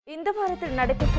இந்த வாரத்தில் நடைபெற்ற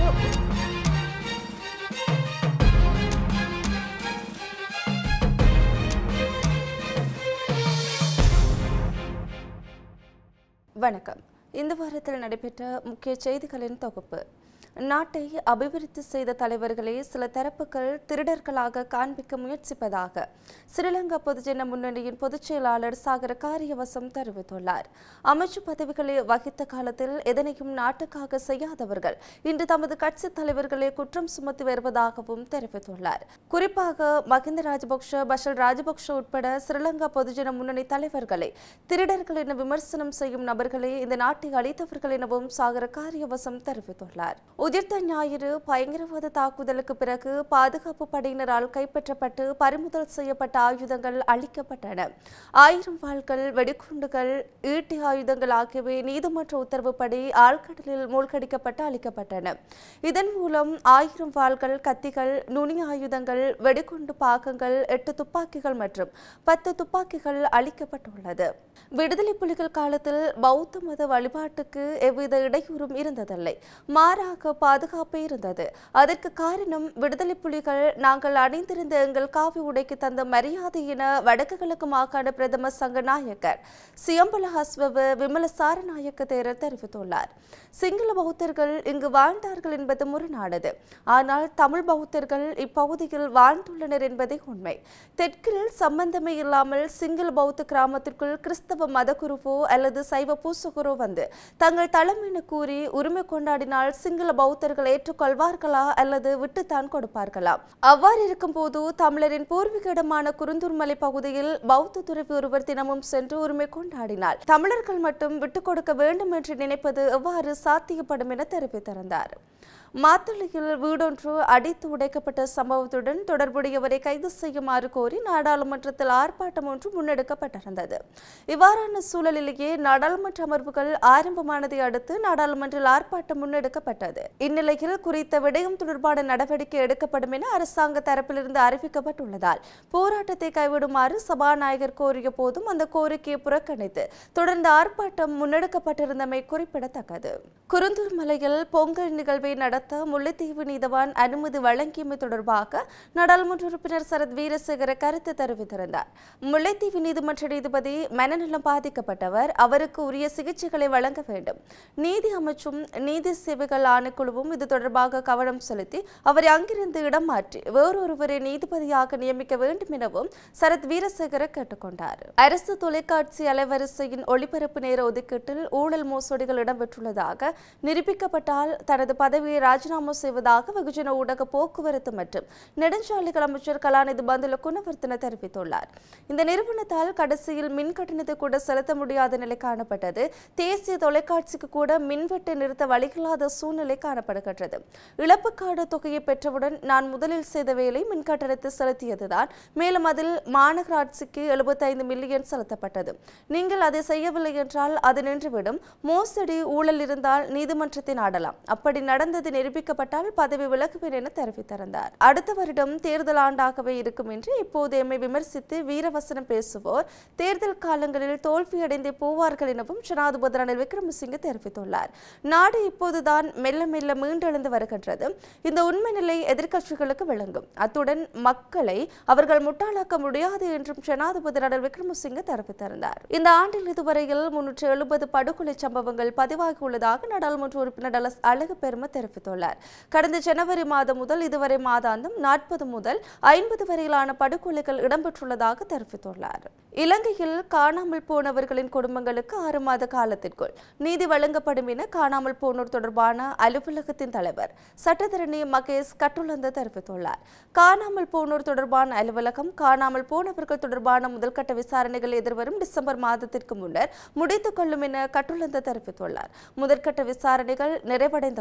வணக்கம் இந்த வாரத்தில் நடைபெற்ற முக்கிய செய்திகளின் தொகுப்பு நாட்டை அபிவிருத்தி செய்த தலைவர்களே சில தரப்புகள் திருடர்களாக காண்பிக்க முயற்சிப்பதாக ஸ்ரீலங்கா பொதுஜன முன்னணியின் பொதுச் செயலாளர் சாகர காரியவசம் தெரிவித்துள்ளார் அமைச்சு பதவிகளை வகித்த காலத்தில் எதனையும் நாட்டுக்காக செய்யாதவர்கள் இன்று தமது கட்சி தலைவர்களே குற்றம் சுமத்தி வருவதாகவும் தெரிவித்துள்ளார் குறிப்பாக மஹிந்த ராஜபக்ஷ பஷல் ராஜபக்ஷ உட்பட ஸ்ரீலங்கா பொதுஜன முன்னணி தலைவர்களை திருடர்கள் என விமர்சனம் செய்யும் நபர்களே இந்த நாட்டை அளித்தவர்கள் எனவும் சாகர காரியவசம் தெரிவித்துள்ளார் உதிர்த்த ஞாயிறு பயங்கரவாத தாக்குதலுக்கு பிறகு பாதுகாப்பு படையினரால் கைப்பற்றப்பட்டு பறிமுதல் செய்யப்பட்ட ஆயுதங்கள் அளிக்கப்பட்டன ஆயிரம் வாள்கள் வெடிகுண்டுகள் ஈட்டி ஆயுதங்கள் ஆகியவை நீதிமன்ற உத்தரவுப்படி ஆழ்கடலில் மூழ்கடிக்கப்பட்டு அளிக்கப்பட்டன இதன் மூலம் ஆயிரம் வாள்கள் கத்திகள் நுனி ஆயுதங்கள் வெடிகுண்டு பாகங்கள் எட்டு துப்பாக்கிகள் மற்றும் பத்து துப்பாக்கிகள் அளிக்கப்பட்டுள்ளது விடுதலை புலிகள் காலத்தில் பௌத்த மத வழிபாட்டுக்கு எவ்வித இடையூறும் இருந்ததில்லை மாறாக பாதுகாப்பு இருந்தது அதற்கு காரணம் விடுதலை புலிகள் நாங்கள் அணிந்திருந்த எங்கள் காவி உடைக்கு தந்த மரியாதை என வடக்கு கிழக்கு மாகாண பிரதம சங்க நாயக்கர் சியம்பல ஹஸ்வவ விமல சாரநாயக்க தேரர் தெரிவித்துள்ளார் சிங்கள பௌத்தர்கள் இங்கு வாழ்ந்தார்கள் என்பது முரணானது ஆனால் தமிழ் பௌத்தர்கள் இப்பகுதியில் வாழ்ந்துள்ளனர் என்பதே உண்மை தெற்கில் சம்பந்தமே இல்லாமல் சிங்கள பௌத்த கிராமத்திற்குள் கிறிஸ்தவ மதகுருவோ அல்லது சைவ பூசகுரோ வந்து தங்கள் தளம் என கூறி உரிமை கொண்டாடினால் சிங்கள பௌத்தர்கள் ஏற்றுக்கொள்வார்களா அல்லது விட்டுத்தான் கொடுப்பார்களா அவ்வாறு இருக்கும்போது தமிழரின் பூர்வீக இடமான குருந்தூர் மலை பகுதியில் பௌத்த துறவி ஒருவர் தினமும் சென்று உரிமை கொண்டாடினால் தமிழர்கள் மட்டும் விட்டுக் கொடுக்க வேண்டும் என்று நினைப்பது எவ்வாறு சாத்தியப்படும் என தெரிவித்திருந்தார் மாத்தளையில் வீடொன்று அடித்து உடைக்கப்பட்ட சம்பவத்துடன் தொடர்புடையவரை கைது செய்யுமாறு கோரி நாடாளுமன்றத்தில் ஆர்ப்பாட்டம் ஒன்று முன்னெடுக்கப்பட்டிருந்தது இவ்வாறான சூழலிலேயே நாடாளுமன்ற அமர்வுகள் ஆரம்பமானதை அடுத்து நாடாளுமன்றில் ஆர்ப்பாட்டம் முன்னெடுக்கப்பட்டது இந்நிலையில் குறித்த விடயம் தொடர்பான நடவடிக்கை எடுக்கப்படும் என அரசாங்க தரப்பிலிருந்து அறிவிக்கப்பட்டுள்ளதால் போராட்டத்தை கைவிடுமாறு சபாநாயகர் கோரிய போதும் அந்த கோரிக்கையை புறக்கணித்து தொடர்ந்து ஆர்ப்பாட்டம் முன்னெடுக்கப்பட்டிருந்தமை குறிப்பிடத்தக்கது குருந்தூர் மலையில் பொங்கல் நிகழ்வை நடத்த முல்லைத்தீவு நீதவான் அனுமதி வழங்கியமை தொடர்பாக நாடாளுமன்ற உறுப்பினர் சரத் வீரசேகர கருத்து தெரிவித்திருந்தார் முல்லைத்தீவு நீதிமன்ற நீதிபதி மனநலம் பாதிக்கப்பட்டவர் அவருக்கு உரிய சிகிச்சைகளை வழங்க வேண்டும் நீதி அமைச்சும் நீதி சேவைகள் ஆணைக்குழுவும் இது தொடர்பாக கவனம் செலுத்தி அவரை அங்கிருந்து இடம் மாற்றி வேறொருவரை நீதிபதியாக நியமிக்க வேண்டும் எனவும் சரத் வீரசேகர கேட்டுக்கொண்டார் அரசு தொலைக்காட்சி அலைவரிசையின் ஒளிபரப்பு நேர ஒதுக்கீட்டில் ஊழல் மோசடிகள் இடம்பெற்றுள்ளதாக நிரூபிக்கப்பட்டால் தனது பதவியை ராஜினாமா செய்வதாக வெகுஜன ஊடக போக்குவரத்து மற்றும் நெடுஞ்சாலைகள் அமைச்சர் கலாநிதி பந்துல குணவர்த்தன தெரிவித்துள்ளார் இந்த நிறுவனத்தால் கடைசியில் மின் கட்டணத்தை கூட செலுத்த முடியாத நிலை காணப்பட்டது தேசிய தொலைக்காட்சிக்கு கூட மின்வெட்டை நிறுத்த வழியில்லாத சூழ்நிலை காணப்படுகின்றது இழப்புக்காடு தொகையை பெற்றவுடன் நான் முதலில் செய்த வேலை மின் கட்டணத்தை செலுத்தியதுதான் மேலும் அதில் மாநகராட்சிக்கு எழுபத்தைந்து மில்லியன் செலுத்தப்பட்டது நீங்கள் அதை செய்யவில்லை என்றால் அது நின்றுவிடும் மோசடி ஊழல் இருந்தால் நீதிமன்றத்தை நாடலாம் அப்படி நடந்தது நிரூபிக்கப்பட்டால் பதவி விலகுவேன் என தெரிவித்திருந்தார் அடுத்த வருடம் தேர்தல் ஆண்டாகவே இருக்கும் என்று இப்போது எம்மை விமர்சித்து வீரவசனம் பேசுவோர் தேர்தல் காலங்களில் தோல்வியடைந்தே போவார்கள் எனவும் ஜனாதிபதி ரணில் விக்ரமசிங்கே தெரிவித்துள்ளார் நாடு இப்போதுதான் மெல்ல மெல்ல மீண்டெழுந்து வருகின்றது இந்த உண்மை நிலை எதிர்க்கட்சிகளுக்கு விளங்கும் அத்துடன் மக்களை அவர்கள் முட்டாளாக்க முடியாது என்றும் ஜனாதிபதி ரணில் விக்ரமசிங்கே தெரிவித்திருந்தார் இந்த ஆண்டில் இதுவரையில் முன்னூற்று எழுபது படுகொலை சம்பவங்கள் பதிவாகியுள்ளதாக நாடாளுமன்ற உறுப்பினர் டலஸ் அழகு பெருமை தெரிவித்துள்ளார் கடந்த ஜனவரி மாதம் முதல் இதுவரை மாதாந்தம் நாற்பது முதல் ஐம்பது வரையிலான படுகொலைகள் இடம்பெற்றுள்ளதாக தெரிவித்துள்ளார் இலங்கையில் காணாமல் போனவர்களின் குடும்பங்களுக்கு ஆறு மாத காலத்திற்குள் நீதி வழங்கப்படும் என காணாமல் போனோர் தொடர்பான அலுவலகத்தின் தலைவர் சட்டத்தரணி மகேஷ் கட்டுலந்த தெரிவித்துள்ளார் காணாமல் போனோர் தொடர்பான அலுவலகம் காணாமல் போனவர்கள் தொடர்பான முதல்கட்ட விசாரணைகள் எதிர்வரும் டிசம்பர் மாதத்திற்கு முன்னர் முடித்துக் கொள்ளும் என கட்டுலந்த தெரிவித்துள்ளார் முதற்கட்ட விசாரணைகள் நிறைவடைந்தவுடன்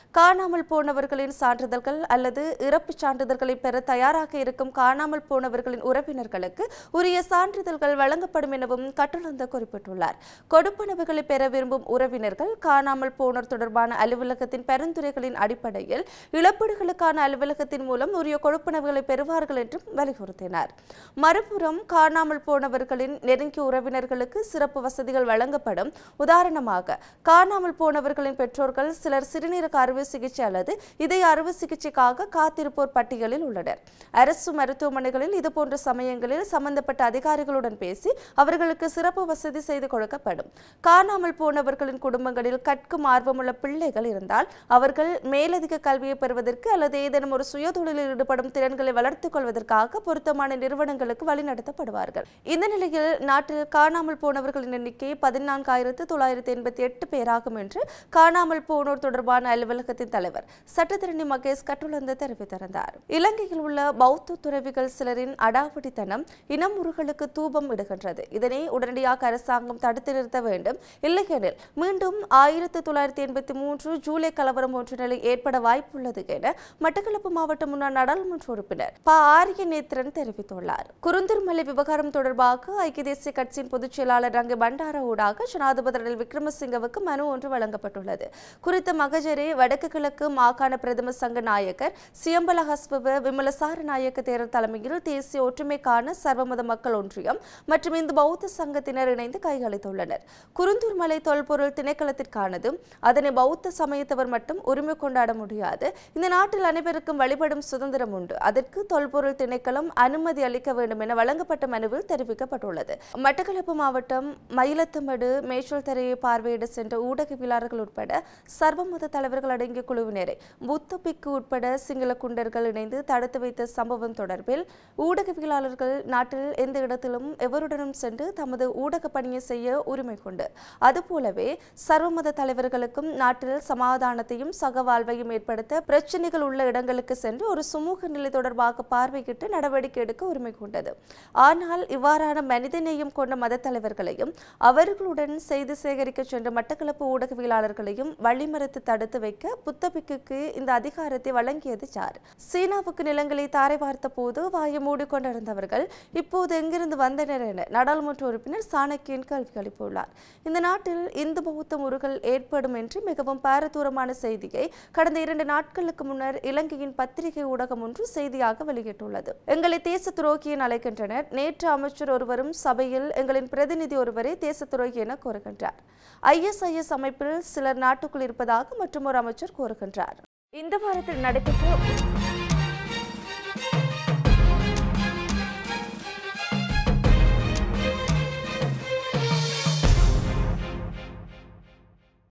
காணாமல் போனவர்களின் சான்றிதழ்கள் அல்லது இறப்புச் சான்றிதழ்களை பெற தயாராக இருக்கும் காணாமல் போனவர்களின் உறவினர்களுக்கு உரிய சான்றிதழ்கள் வழங்கப்படும் எனவும் கட்டளந்த குறிப்பிட்டுள்ளார் கொடுப்பனவுகளை பெற விரும்பும் உறவினர்கள் காணாமல் போனோர் தொடர்பான அலுவலகத்தின் பரிந்துரைகளின் அடிப்படையில் இழப்பீடுகளுக்கான அலுவலகத்தின் மூலம் உரிய கொடுப்பனவுகளை பெறுவார்கள் என்றும் வலியுறுத்தினார் மறுபுறம் காணாமல் போனவர்களின் நெருங்கிய உறவினர்களுக்கு சிறப்பு வசதிகள் வழங்கப்படும் உதாரணமாக காணாமல் போனவர்களின் பெற்றோர்கள் சிலர் சிறுநீரக அறுவை சிகிச்சை அல்லது இதய அறுவை சிகிச்சைக்காக காத்திருப்போர் பட்டியலில் உள்ளனர் அரசு மருத்துவமனைகளில் இதுபோன்ற சமயங்களில் சம்பந்தப்பட்ட அதிகாரிகளுடன் பேசி அவர்களுக்கு சிறப்பு வசதி செய்து கொடுக்கப்படும் காணாமல் போனவர்களின் குடும்பங்களில் கற்கும் ஆர்வமுள்ள பிள்ளைகள் இருந்தால் அவர்கள் மேலதிக கல்வியை பெறுவதற்கு அல்லது ஏதேனும் ஒரு சுயதொழிலில் ஈடுபடும் திறன்களை வளர்த்துக் கொள்வதற்காக பொருத்தமான நிறுவனங்களுக்கு வழிநடத்தப்படுவார்கள் இந்த நிலையில் நாட்டில் காணாமல் போனவர்களின் எண்ணிக்கை பதினான்காயிரத்து தொள்ளாயிரத்து எண்பத்தி எட்டு பேராகும் என்று காணாமல் போனோர் தொடர்பான அலுவலகத்தின் தலைவர் சட்டத்திரணி மகேஷ் கட்டுலந்த தெரிவித்திருந்தார் இலங்கையில் உள்ள பௌத்த துறவிகள் சிலரின் அடாவடித்தனம் இனமுறுகளுக்கு தூபம் இடுகின்றது இதனை உடனடியாக அரசாங்கம் தடுத்து நிறுத்த வேண்டும் இல்லையெனில் மீண்டும் ஆயிரத்து தொள்ளாயிரத்தி எண்பத்தி மூன்று ஜூலை கலவரம் ஒன்று நிலை ஏற்பட வாய்ப்புள்ளது என மட்டக்களப்பு மாவட்ட முன்னாள் நாடாளுமன்ற உறுப்பினர் ப ஆரிய நேத்திரன் தெரிவித்துள்ளார் குருந்தூர்மலை விவகாரம் தொடர்பாக ஐக்கிய தேசிய கட்சியின் பொதுச் செயலாளர் ரங்க பண்டார ஊடாக ஜனாதிபதி ரணில் விக்ரமசிங்கவுக்கு மனு ஒன்று வழங்கப்பட்டுள்ளது குறித்த மகஜரை வடக்கு கிழக்கு மாகாண பிரதம சங்க நாயகர் சியம்பல ஹஸ்பவ விமலசார நாயக்க தேரர் தலைமையில் தேசிய ஒற்றுமைக்கான சர்வமத மக்கள் ஒன்றியம் மற்றும் இந்து பௌத்த சங்கத்தினர் இணைந்து கையளித்துள்ளனர் குருந்தூர் மலை தொல்பொருள் திணைக்களத்திற்கானது அதனை பௌத்த சமயத்தவர் மட்டும் உரிமை கொண்டாட முடியாது இந்த நாட்டில் அனைவருக்கும் வழிபடும் சுதந்திரம் உண்டு அதற்கு தொல்பொருள் திணைக்களம் அனுமதி அளிக்க வேண்டும் என வழங்கப்பட்ட மனுவில் தெரிவிக்கப்பட்டுள்ளது மட்டக்களப்பு மாவட்டம் மயிலத்தமடு மேச்சூர் தரையை பார்வையிட சென்ற ஊடகவியலாளர்கள் உட்பட சர்வமத தலைவர்கள் அடங்கிய குழுவினரை புத்த பிக்கு உட்பட சிங்கள குண்டர்கள் இணைந்து தடுத்து வைத்த சம்பவம் தொடர்பில் ஊடகவியலாளர்கள் நாட்டில் எந்த இடத்திலும் எவருடனும் சென்று தமது ஊடக பணியை செய்ய உரிமை கொண்டு அதுபோலவே சர்வமத தலைவர்களுக்கும் நாட்டில் சமாதானத்தையும் சகவாழ்வையும் ஏற்படுத்த பிரச்சனைகள் உள்ள இடங்களுக்கு சென்று ஒரு சுமூக நிலை தொடர்பாக பார்வையிட்டு நடவடிக்கை எடுக்க உரிமை கொண்டது ஆனால் இவ்வாறான மனிதநேயம் கொண்ட மத தலைவர்களையும் அவர்களுடன் செய்தி சேகரிக்க சென்ற மட்டக்களப்பு ஊடகவியலாளர்களையும் வழிமறித்து தடுத்து வைக்க புத்தபிக்கு இந்த அதிகாரத்தை வழங்கியது யார் சீனாவுக்கு நிலங்களை தாரை பார்த்த போது வாயை மூடிக்கொண்டிருந்தவர்கள் இப்போது எங்கிருந்து வந்தனர் என நாடாளுமன்ற உறுப்பினர் சாணக்கியன் கேள்வி எழுப்பியுள்ளார் இந்த நாட்டில் இந்து பௌத்த முருகல் ஏற்படும் என்று மிகவும் பாரதூரமான செய்தியை கடந்த இரண்டு நாட்களுக்கு முன்னர் இலங்கையின் பத்திரிகை ஊடகம் ஒன்று செய்தியாக வெளியிட்டுள்ளது எங்களை தேச துரோகி என அழைக்கின்றனர் நேற்று அமைச்சர் ஒருவரும் சபையில் எங்களின் பிரதிநிதி ஒருவரை தேச துரோகி என கூறுகின்றார் ஐஎஸ்ஐஎஸ் அமைப்பில் சிலர் நாட்டுக்குள் இருப்பதாக மற்றும் ஒரு அமைச்சர் கூறுகின்றார் இந்த வாரத்தில் நடைபெற்ற